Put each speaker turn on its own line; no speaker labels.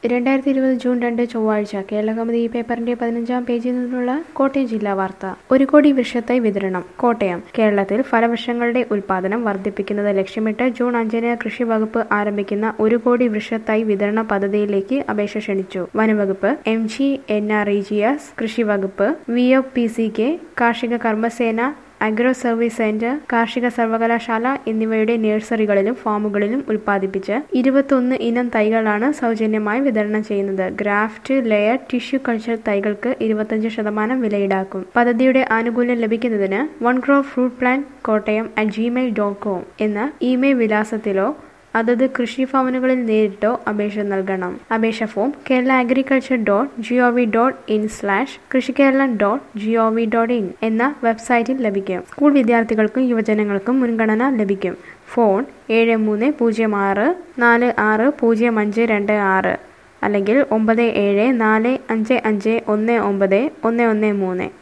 രണ്ടായിരത്തി ഇരുപത് ജൂൺ രണ്ട് ചൊവ്വാഴ്ച കേരളകൗമുദി ഈ പേപ്പറിന്റെ പതിനഞ്ചാം പേജിൽ നിന്നുള്ള കോട്ടയം ജില്ലാ വാർത്ത ഒരു കോടി വൃക്ഷത്തൈ വിതരണം കോട്ടയം കേരളത്തിൽ ഫലവൃക്ഷങ്ങളുടെ ഉൽപാദനം വർദ്ധിപ്പിക്കുന്നത് ലക്ഷ്യമിട്ട് ജൂൺ അഞ്ചിന് കൃഷി വകുപ്പ് ആരംഭിക്കുന്ന ഒരു കോടി വൃക്ഷത്തൈ വിതരണ പദ്ധതിയിലേക്ക് അപേക്ഷ ക്ഷണിച്ചു വനവകുപ്പ് M G N R E G S കൃഷി വകുപ്പ് V F P C K കാർഷിക കർമ്മസേന അഗ്രോ സർവീസ് സെന്റർ കാർഷിക സർവകലാശാല എന്നിവയുടെ നഴ്സറികളിലും ഫാമുകളിലും ഉൽപ്പാദിപ്പിച്ച് ഇരുപത്തൊന്ന് ഇനം തൈകളാണ് സൗജന്യമായി വിതരണം ചെയ്യുന്നത് ഗ്രാഫ്റ്റ് ലെയർ ടിഷ്യൂ കൾച്ചർ തൈകൾക്ക് ഇരുപത്തഞ്ച് ശതമാനം വില ഈടാക്കും പദ്ധതിയുടെ ആനുകൂല്യം ലഭിക്കുന്നതിന് one crore fruit plant Kottayam at gmail dot com എന്ന ഇമെയിൽ വിലാസത്തിലോ അതത് കൃഷി ഭവനുകളിൽ നേരിട്ടോ അപേക്ഷ നൽകണം അപേക്ഷ form Kerala agriculture dot G O V dot in slash Krishikeralam dot G O V dot in എന്ന വെബ്സൈറ്റിൽ ലഭിക്കും സ്കൂൾ വിദ്യാർത്ഥികൾക്കും യുവജനങ്ങൾക്കും മുൻഗണന ലഭിക്കും ഫോൺ ഏഴ് മൂന്ന് പൂജ്യം ആറ് നാല് ആറ് പൂജ്യം അഞ്ച് രണ്ട് ആറ് അല്ലെങ്കിൽ ഒമ്പത് ഏഴ് നാല് അഞ്ച് അഞ്ച് ഒന്ന് ഒമ്പത് ഒന്ന് ഒന്ന് മൂന്ന്